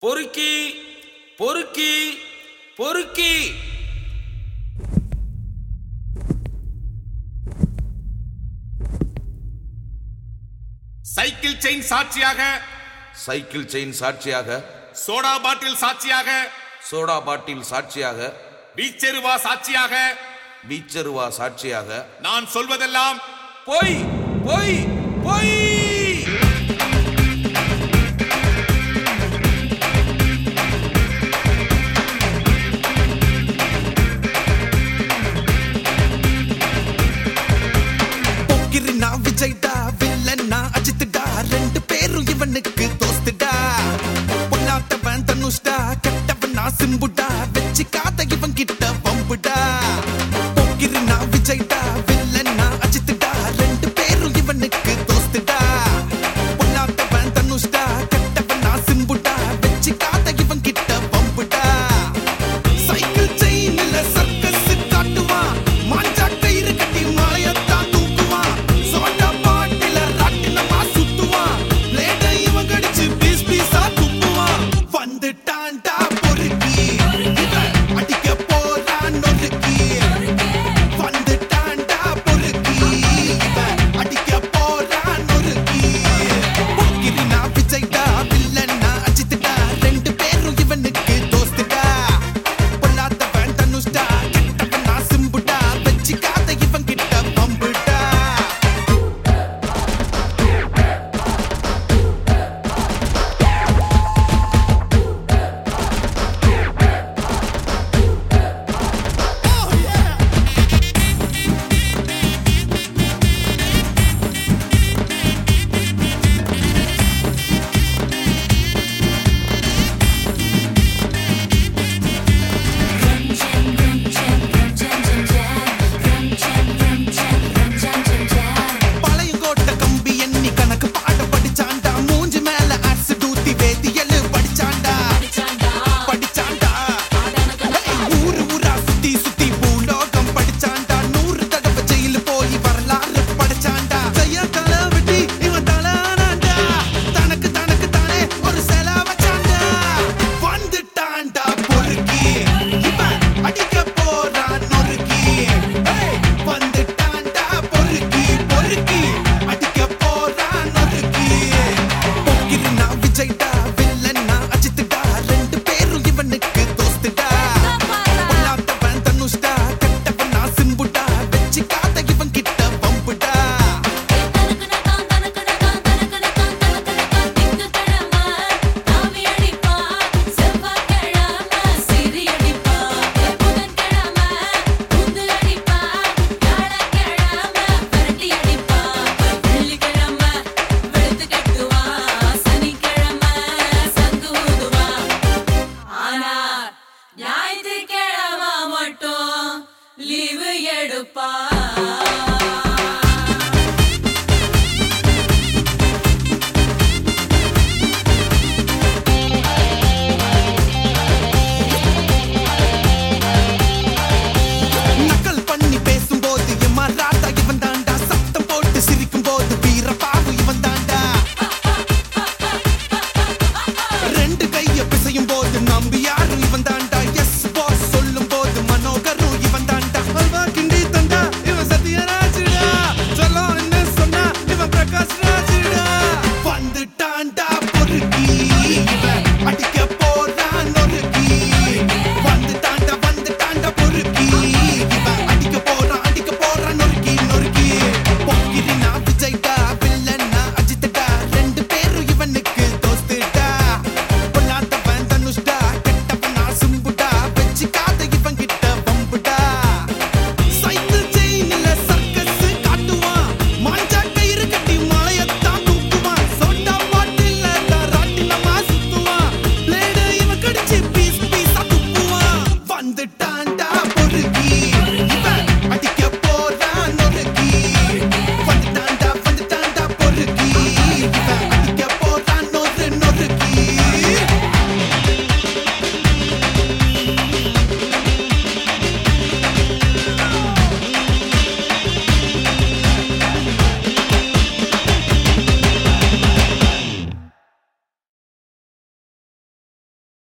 பொறுக்கி பொறுக்கி பொறுக்கி சைக்கிள் செயின் சாட்சியாக சைக்கிள் செயின் சாட்சியாக சோடா பாட்டில் சாட்சியாக சோடா பாட்டில் சாட்சியாக வீச்செருவா சாட்சியாக பீச்சருவா சாட்சியாக நான் சொல்வதெல்லாம் பொய் பொய் பொய் போக்கிரினா விஜய்டா வில்லன்னா அஜித்துடா ரெண்டு பேரும் இவனுக்கு தோஸ்துடா பொல்லாட்டவன் தனுஷ்டா கெட்டவனா சிம்புடா வச்சுக்காத இவன் கிட்ட பம்புடா போக்கிரினா விஜய்டா வில்லன்னா அஜித்துடா ரெண்டு பேரும் இவனுக்கு தோஸ்துடா பொல்லாட்டவன் தனுஷ்டா கெட்டவனா சிம்புடா வச்சுக்காத இவன் கிட்ட பம்புடா சைக்கிள் செயின்ல சர்க்கஸ் காட்டுவான் மாஞ்சா கயிறு கட்டி மலையத்தான் தூக்குவான் சோடா பாட்டில ராட்டினமா சுத்துவான் பிளேட இவன் கடிச்சு பீஸ் பீஸா துப்புவான் வந்துட்டான்டா பொறுக்கி இவன் அடிக்க போறான் நொறுக்கி வந்துட்டான்டா பொறுக்கி இவன் அடிக்க போறான் நொறுக்கி போக்கிரினா விஜய்டா வில்லன்னா அஜித்துடா ரெண்டு பேரும் இவனுக்கு தோஸ்துடா பொல்லாதவன் தனுஷ்டா கெட்டவனா சிம்புடா வச்சுக்காத இவன் கிட்ட பம்புடா பழையங்கோட்ட கம்பி எண்ணி கணக்கு பாட படிச்சாண்டா மூஞ்சி மேல ஆசிட் ஊத்தி வேதியலு படிச்சாண்டா படிச்சாண்டா ஏய், ஊரு ஊரா சுத்தி சுத்தி பூலோகம் படிச்சாண்டா நூறு தடவை ஜெயிலு போய் வரலாறு படிச்சாண்டா கைய தலை வெட்டி இவன் தலானாண்டா தனக்கு தனக்கு தானே ஒரு செல வச்சாண்டா வந்துட்டான்டா பொறுக்கி இவன் அடிக்க போறான் நொறுக்கி ஏய், வந்துட்டான்டா பொறுக்கி பொறுக்கி அடிக்க போறான் நொறுக்கி போக்கிரினா விஜய்டா வில்லன்னா அஜித்துடா ரெண்டு பேரும் இவனுக்கு தோஸ்துடா பொல்லாதவன் தனுஷ்டா கெட்டவனா சிம்புடா வச்சுக்காத இவன் கிட்ட பம்புடா ஞாயிற்றுக்கிழமை மட்டும் லீவு எடுப்பா நக்கல் பண்ணி பேசும்போது எம்மாறாட்டா இவன் தாண்டா சத்தம் போட்டு சிரிக்கும் போது வீரபாவு இவன் தாண்டா ரெண்டு கைய பிசையும் போது நம்பியா